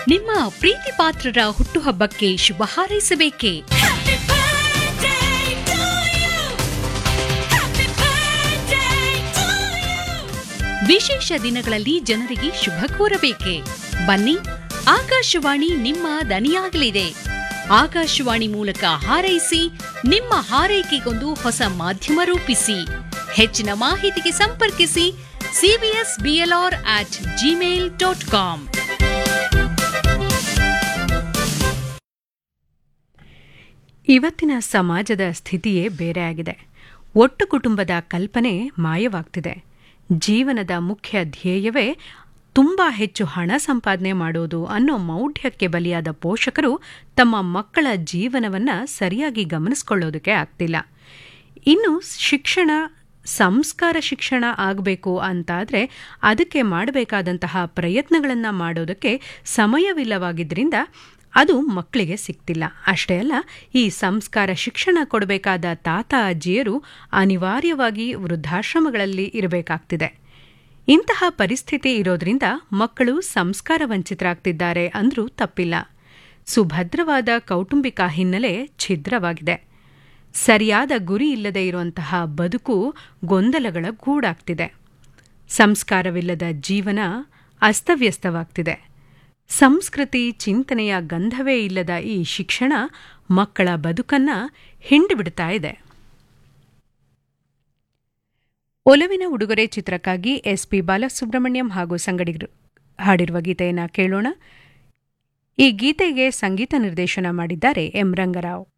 ನಿಮ್ಮ ಪ್ರೀತಿ ಪಾತ್ರರ ಹುಟ್ಟುಹಬ್ಬಕ್ಕೆ ಶುಭ ಹಾರೈಸಬೇಕೇ ವಿಶೇಷ ದಿನಗಳಲ್ಲಿ ಜನರಿಗೆ ಶುಭ ಕೋರಬೇಕೆ ಬನ್ನಿ ಆಕಾಶವಾಣಿ ನಿಮ್ಮ ದನಿಯಾಗಲಿದೆ ಆಕಾಶವಾಣಿ ಮೂಲಕ ಹಾರೈಸಿ ನಿಮ್ಮ ಹಾರೈಕೆಗೊಂದು ಹೊಸ ಮಾಧ್ಯಮ ರೂಪಿಸಿ ಹೆಚ್ಚಿನ ಮಾಹಿತಿಗೆ ಸಂಪರ್ಕಿಸಿ CBS BLR at Gmail dot com ಇವತ್ತಿನ ಸಮಾಜದ ಸ್ಥಿತಿಯೇ ಬೇರೆಯಾಗಿದೆ ಒಟ್ಟು ಕುಟುಂಬದ ಕಲ್ಪನೆ ಮಾಯವಾಗ್ತಿದೆ ಜೀವನದ ಮುಖ್ಯ ಧ್ಯೇಯವೇ ತುಂಬಾ ಹೆಚ್ಚು ಹಣ ಸಂಪಾದನೆ ಮಾಡೋದು ಅನ್ನೋ ಮೌಢ್ಯಕ್ಕೆ ಬಲಿಯಾದ ಪೋಷಕರು ತಮ್ಮ ಮಕ್ಕಳ ಜೀವನವನ್ನ ಸರಿಯಾಗಿ ಗಮನಿಸ್ಕೊಳ್ಳೋದಕ್ಕೆ ಆಗ್ತಿಲ್ಲ ಇನ್ನು ಶಿಕ್ಷಣ ಸಂಸ್ಕಾರ ಶಿಕ್ಷಣ ಆಗಬೇಕು ಅಂತಾದರೆ ಅದಕ್ಕೆ ಮಾಡಬೇಕಾದಂತಹ ಪ್ರಯತ್ನಗಳನ್ನು ಮಾಡೋದಕ್ಕೆ ಸಮಯವಿಲ್ಲವಾಗಿದ್ದರಿಂದ ಅದು ಮಕ್ಕಳಿಗೆ ಸಿಗ್ತಿಲ್ಲ ಅಷ್ಟೇ ಅಲ್ಲ ಈ ಸಂಸ್ಕಾರ ಶಿಕ್ಷಣ ಕೊಡಬೇಕಾದ ತಾತ ಅಜ್ಜಿಯರು ಅನಿವಾರ್ಯವಾಗಿ ವೃದ್ಧಾಶ್ರಮಗಳಲ್ಲಿ ಇರಬೇಕಾಗ್ತಿದೆ ಇಂತಹ ಪರಿಸ್ಥಿತಿ ಇರೋದ್ರಿಂದ ಮಕ್ಕಳು ಸಂಸ್ಕಾರ ವಂಚಿತರಾಗ್ತಿದ್ದಾರೆ ಅಂದ್ರೂ ತಪ್ಪಿಲ್ಲ ಸುಭದ್ರವಾದ ಕೌಟುಂಬಿಕ ಹಿನ್ನೆಲೆ ಛಿದ್ರವಾಗಿದೆ ಸರಿಯಾದ ಗುರಿ ಇಲ್ಲದೆ ಇರುವಂತಹ ಬದುಕು ಗೊಂದಲಗಳ ಗೂಡಾಗ್ತಿದೆ ಸಂಸ್ಕಾರವಿಲ್ಲದ ಜೀವನ ಅಸ್ತವ್ಯಸ್ತವಾಗ್ತಿದೆ ಸಂಸ್ಕೃತಿ ಚಿಂತನೆಯ ಗಂಧವೇ ಇಲ್ಲದ ಈ ಶಿಕ್ಷಣ ಮಕ್ಕಳ ಬದುಕನ್ನ ಹಿಂಡಿಬಿಡ್ತಾ ಇದೆ ಒಲವಿನ ಉಡುಗೊರೆ ಚಿತ್ರಕ್ಕಾಗಿ ಎಸ್ಪಿ ಬಾಲಸುಬ್ರಹ್ಮಣ್ಯಂ ಹಾಗೂ ಸಂಗಡಿಗರು ಹಾಡಿರುವ ಗೀತೆಯನ್ನು ಕೇಳೋಣ ಈ ಗೀತೆಗೆ ಸಂಗೀತ ನಿರ್ದೇಶನ ಮಾಡಿದ್ದಾರೆ ಎಂ ರಂಗರಾವ್